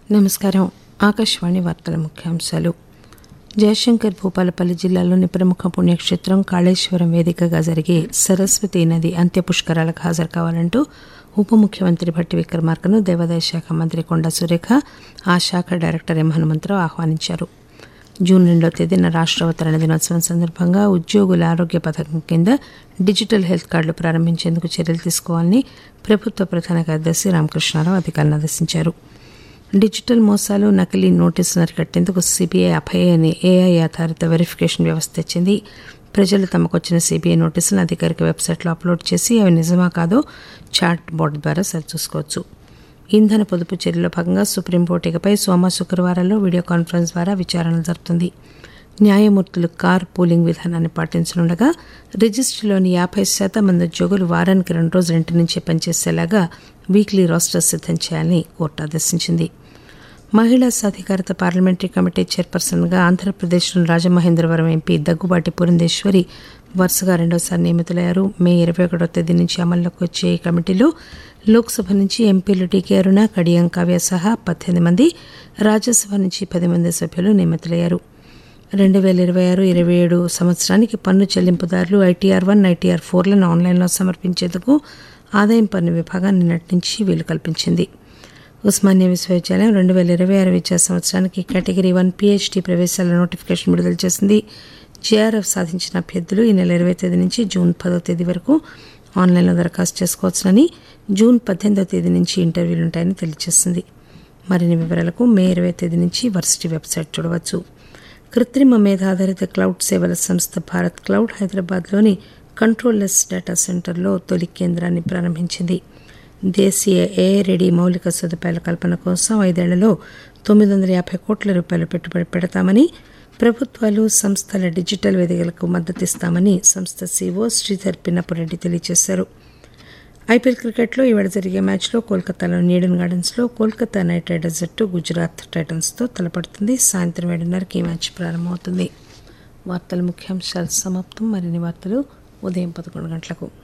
నమస్కారం ఆకాశవాణి వార్తల ముఖ్యాంశాలు జయశంకర్ భూపాలపల్లి జిల్లాలోని ప్రముఖ పుణ్యక్షేత్రం కాళేశ్వరం వేదికగా జరిగే సరస్వతి నది అంత్య పుష్కరాలకు హాజరు కావాలంటూ ఉప ముఖ్యమంత్రి భట్టి విక్రమార్కను దేవాదాయ శాఖ మంత్రి కొండా సురేఖ ఆ శాఖ డైరెక్టర్ ఎం హనుమంతరావు ఆహ్వానించారు జూన్ రెండో తేదీన రాష్ట్ర అవతరణ దినోత్సవం సందర్భంగా ఉద్యోగుల ఆరోగ్య పథకం కింద డిజిటల్ హెల్త్ కార్డులు ప్రారంభించేందుకు చర్యలు తీసుకోవాలని ప్రభుత్వ ప్రధాన కార్యదర్శి రామకృష్ణారావు అధికారులను ఆదేశించారు డిజిటల్ మోసాలు నకిలీ నోటీసులు అరికట్టేందుకు సిబిఐ అభయ అనే ఏఐ ఆధారిత వెరిఫికేషన్ వ్యవస్థ తెచ్చింది ప్రజలు తమకు వచ్చిన సిబిఐ నోటీసులను అధికారిక వెబ్సైట్లో అప్లోడ్ చేసి అవి నిజమా కాదో చాట్ బోర్డు ద్వారా సరిచూసుకోవచ్చు ఇంధన పొదుపు చర్యలో భాగంగా సుప్రీంకోర్టు ఇకపై సోమ శుక్రవారాల్లో వీడియో కాన్ఫరెన్స్ ద్వారా విచారణ జరుపుతుంది న్యాయమూర్తులు కార్ పూలింగ్ విధానాన్ని పాటించనుండగా రిజిస్ట్రీలోని యాభై శాతం మంది ఉద్యోగులు వారానికి రెండు రోజులు ఇంటి నుంచే పనిచేసేలాగా వీక్లీ రోస్టర్ సిద్దం చేయాలని కోర్టు ఆదేశించింది మహిళా సాధికారత పార్లమెంటరీ కమిటీ చైర్పర్సన్గా ఆంధ్రప్రదేశ్లోని రాజమహేంద్రవరం ఎంపీ దగ్గుబాటి పురంధేశ్వరి వరుసగా రెండోసారి నియమితులయ్యారు మే ఇరవై ఒకటో తేదీ నుంచి అమల్లోకి వచ్చే ఈ కమిటీలో లోక్సభ నుంచి ఎంపీలు టీకే అరుణ కడియం కావ్య సహా పద్దెనిమిది మంది రాజ్యసభ నుంచి పది మంది సభ్యులు నియమితులయ్యారు రెండు వేల ఇరవై ఆరు ఇరవై ఏడు సంవత్సరానికి పన్ను చెల్లింపుదారులు ఐటీఆర్ వన్ ఐటీఆర్ ఫోర్లను ఆన్లైన్లో సమర్పించేందుకు ఆదాయం పన్ను విభాగం నిన్నటి నుంచి వీలు కల్పించింది ఉస్మానియా విశ్వవిద్యాలయం రెండు వేల ఇరవై ఆరు విద్యా సంవత్సరానికి కేటగిరీ వన్ పీహెచ్డీ ప్రవేశాల నోటిఫికేషన్ విడుదల చేసింది జేఆర్ఎఫ్ సాధించిన అభ్యర్థులు ఈ నెల ఇరవై తేదీ నుంచి జూన్ పదో తేదీ వరకు ఆన్లైన్లో దరఖాస్తు చేసుకోవచ్చునని జూన్ పద్దెనిమిదో తేదీ నుంచి ఇంటర్వ్యూలు ఉంటాయని తెలియజేసింది మరిన్ని వివరాలకు మే ఇరవై తేదీ నుంచి వర్సిటీ వెబ్సైట్ చూడవచ్చు కృత్రిమ మేధ ఆధారిత క్లౌడ్ సేవల సంస్థ భారత్ క్లౌడ్ హైదరాబాద్లోని కంట్రోల్లెస్ డేటా సెంటర్లో తొలి కేంద్రాన్ని ప్రారంభించింది దేశీయ ఏ రెడీ మౌలిక సదుపాయాల కల్పన కోసం ఐదేళ్లలో తొమ్మిది వందల యాభై కోట్ల రూపాయలు పెట్టుబడి పెడతామని ప్రభుత్వాలు సంస్థల డిజిటల్ వేదికలకు మద్దతిస్తామని సంస్థ సీఓ శ్రీధర్ పిన్నపురెడ్డి తెలియజేశారు ఐపీఎల్ క్రికెట్లో ఈవేళ జరిగే మ్యాచ్లో కోల్కతాలోని ఈడెన్ గార్డెన్స్లో కోల్కతా నైట్ రైడర్స్ జట్టు గుజరాత్ టైటన్స్తో తలపడుతుంది సాయంత్రం ఏడున్నరకి ఈ మ్యాచ్ ప్రారంభమవుతుంది వార్తల ముఖ్యాంశాలు సమాప్తం మరిన్ని వార్తలు ఉదయం పదకొండు గంటలకు